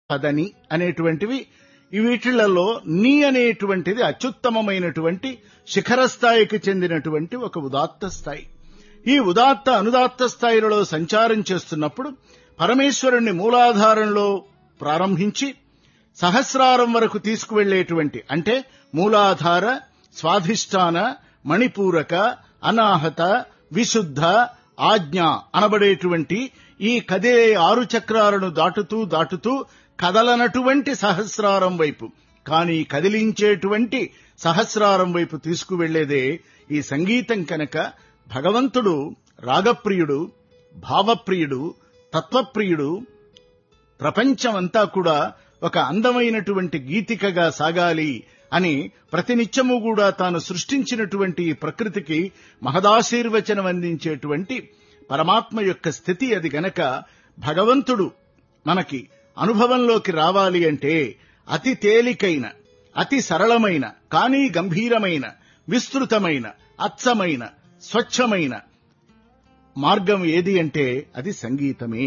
పదని అనేటువంటివి ఈ వీటిలలో నీ అనేటువంటిది అత్యుత్తమమైనటువంటి శిఖర స్థాయికి చెందినటువంటి ఒక ఉదాత్త స్థాయి ఈ ఉదాత్త అనుదాత్త స్థాయిలలో సంచారం చేస్తున్నప్పుడు పరమేశ్వరుణ్ణి మూలాధారంలో ప్రారంభించి సహస్రారం వరకు తీసుకువెళ్లేటువంటి అంటే మూలాధార స్వాధిష్టాన మణిపూరక అనాహత విశుద్ధ ఆజ్ఞ అనబడేటువంటి ఈ కదే ఆరు చక్రాలను దాటుతూ దాటుతూ కదలనటువంటి సహస్రారం వైపు కానీ కదిలించేటువంటి సహస్రారం వైపు తీసుకువెళ్లేదే ఈ సంగీతం కనుక భగవంతుడు రాగప్రియుడు భావప్రియుడు తత్వప్రియుడు ప్రపంచమంతా కూడా ఒక అందమైనటువంటి గీతికగా సాగాలి అని ప్రతినిత్యము కూడా తాను సృష్టించినటువంటి ఈ ప్రకృతికి మహదాశీర్వచనం అందించేటువంటి పరమాత్మ యొక్క స్థితి అది గనక భగవంతుడు మనకి అనుభవంలోకి రావాలి అంటే అతి తేలికైన అతి సరళమైన కానీ గంభీరమైన విస్తృతమైన అచ్చమైన స్వచ్ఛమైన మార్గం ఏది అంటే అది సంగీతమే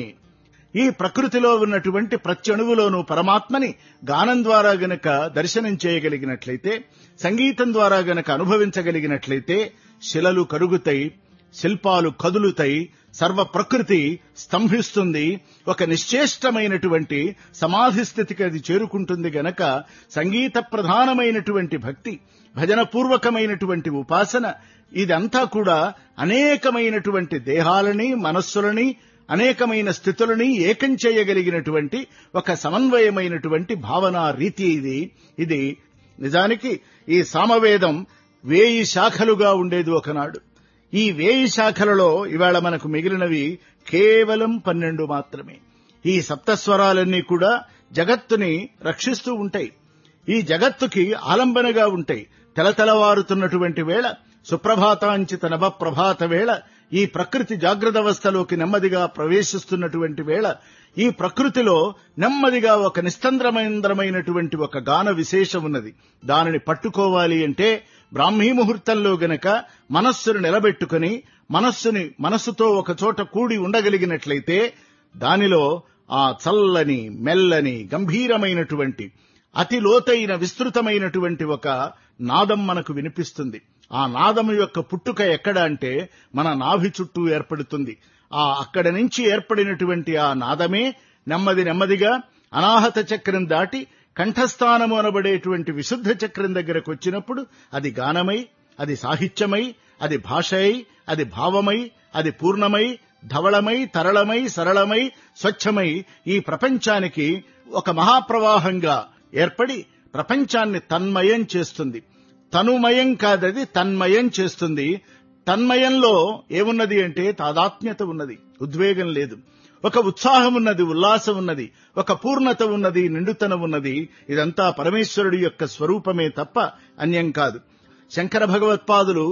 ఈ ప్రకృతిలో ఉన్నటువంటి ప్రత్యణువులోనూ పరమాత్మని గానం ద్వారా గనక దర్శనం చేయగలిగినట్లయితే సంగీతం ద్వారా గనక అనుభవించగలిగినట్లయితే శిలలు కరుగుతాయి శిల్పాలు కదులుతాయి సర్వ ప్రకృతి స్తంభిస్తుంది ఒక నిశ్చేష్టమైనటువంటి సమాధి స్థితికి అది చేరుకుంటుంది గనక సంగీత ప్రధానమైనటువంటి భక్తి భజన పూర్వకమైనటువంటి ఉపాసన ఇదంతా కూడా అనేకమైనటువంటి దేహాలని మనస్సులని అనేకమైన స్థితులని ఏకం చేయగలిగినటువంటి ఒక సమన్వయమైనటువంటి భావనా రీతి ఇది ఇది నిజానికి ఈ సామవేదం వేయి శాఖలుగా ఉండేది ఒకనాడు ఈ వేయి శాఖలలో ఇవాళ మనకు మిగిలినవి కేవలం పన్నెండు మాత్రమే ఈ సప్తస్వరాలన్నీ కూడా జగత్తుని రక్షిస్తూ ఉంటాయి ఈ జగత్తుకి ఆలంబనగా ఉంటాయి తెలతెలవారుతున్నటువంటి వేళ సుప్రభాతాంచిత నవ ప్రభాత వేళ ఈ ప్రకృతి జాగ్రత్త నెమ్మదిగా ప్రవేశిస్తున్నటువంటి వేళ ఈ ప్రకృతిలో నెమ్మదిగా ఒక నిస్తంద్రమైంద్రమైనటువంటి ఒక గాన విశేషం ఉన్నది దానిని పట్టుకోవాలి అంటే బ్రాహ్మీ ముహూర్తంలో గనక మనస్సును నిలబెట్టుకుని మనస్సుని మనస్సుతో ఒక చోట కూడి ఉండగలిగినట్లయితే దానిలో ఆ చల్లని మెల్లని గంభీరమైనటువంటి అతి లోతైన విస్తృతమైనటువంటి ఒక నాదం మనకు వినిపిస్తుంది ఆ నాదం యొక్క పుట్టుక ఎక్కడ అంటే మన నాభి చుట్టూ ఏర్పడుతుంది ఆ అక్కడి నుంచి ఏర్పడినటువంటి ఆ నాదమే నెమ్మది నెమ్మదిగా అనాహత చక్రం దాటి కంఠస్థానము అనబడేటువంటి విశుద్ధ చక్రం దగ్గరకు వచ్చినప్పుడు అది గానమై అది సాహిత్యమై అది భాషై అది భావమై అది పూర్ణమై ధవళమై తరళమై సరళమై స్వచ్ఛమై ఈ ప్రపంచానికి ఒక మహాప్రవాహంగా ఏర్పడి ప్రపంచాన్ని తన్మయం చేస్తుంది తనుమయం కాదది తన్మయం చేస్తుంది తన్మయంలో ఏమున్నది అంటే తాదాత్మ్యత ఉన్నది ఉద్వేగం లేదు ఒక ఉత్సాహం ఉన్నది ఉల్లాసం ఉన్నది ఒక పూర్ణత ఉన్నది నిండుతనం ఉన్నది ఇదంతా పరమేశ్వరుడి యొక్క స్వరూపమే తప్ప అన్యం కాదు శంకర భగవత్పాదులు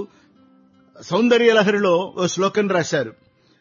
సౌందర్యలహరిలో ఓ శ్లోకం రాశారు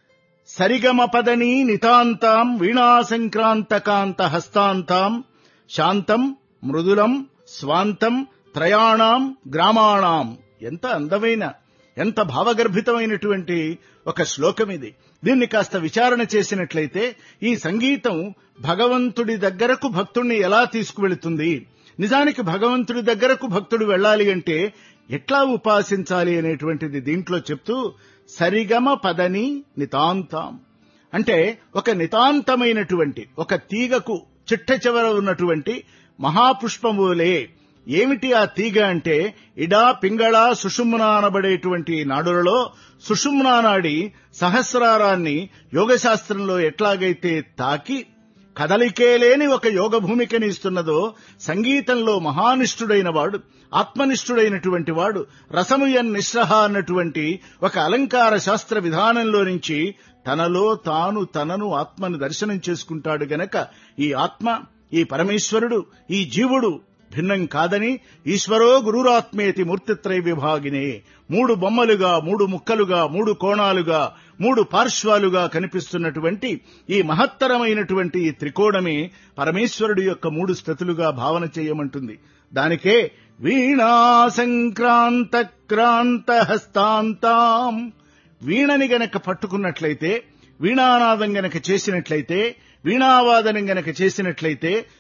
సరిగమ పదని నితాంతాం వీణా సంక్రాంతకాంత హస్తాంతాం శాంతం మృదులం స్వాంతం త్రయాణం గ్రామాణం ఎంత అందమైన ఎంత భావగర్భితమైనటువంటి ఒక శ్లోకం ఇది దీన్ని కాస్త విచారణ చేసినట్లయితే ఈ సంగీతం భగవంతుడి దగ్గరకు భక్తుణ్ణి ఎలా తీసుకువెళుతుంది నిజానికి భగవంతుడి దగ్గరకు భక్తుడు వెళ్ళాలి అంటే ఎట్లా ఉపాసించాలి అనేటువంటిది దీంట్లో చెప్తూ సరిగమ పదని నితాంతం అంటే ఒక నితాంతమైనటువంటి ఒక తీగకు చిట్ట చివర ఉన్నటువంటి మహాపుష్పములే ఏమిటి ఆ తీగ అంటే ఇడా పింగళ సుషుమ్న అనబడేటువంటి నాడులలో సుషుమ్నా నాడి సహస్రారాన్ని యోగశాస్త్రంలో ఎట్లాగైతే తాకి కదలికే లేని ఒక యోగ భూమికని ఇస్తున్నదో సంగీతంలో మహానిష్ఠుడైన వాడు ఆత్మనిష్ఠుడైనటువంటి వాడు రసముయన్ నిశ్రహ అన్నటువంటి ఒక అలంకార శాస్త్ర విధానంలో నుంచి తనలో తాను తనను ఆత్మను దర్శనం చేసుకుంటాడు గనక ఈ ఆత్మ ఈ పరమేశ్వరుడు ఈ జీవుడు భిన్నం కాదని ఈశ్వరో గురురాత్మేతి మూర్తిత్రయ విభాగినే మూడు బొమ్మలుగా మూడు ముక్కలుగా మూడు కోణాలుగా మూడు పార్శ్వాలుగా కనిపిస్తున్నటువంటి ఈ మహత్తరమైనటువంటి ఈ త్రికోణమే పరమేశ్వరుడు యొక్క మూడు స్థితులుగా భావన చేయమంటుంది దానికే వీణా సంక్రాంత క్రాంత హస్తాంతాం వీణని గనక పట్టుకున్నట్లయితే వీణానాదం గనక చేసినట్లయితే వీణావాదనం గనక చేసినట్లయితే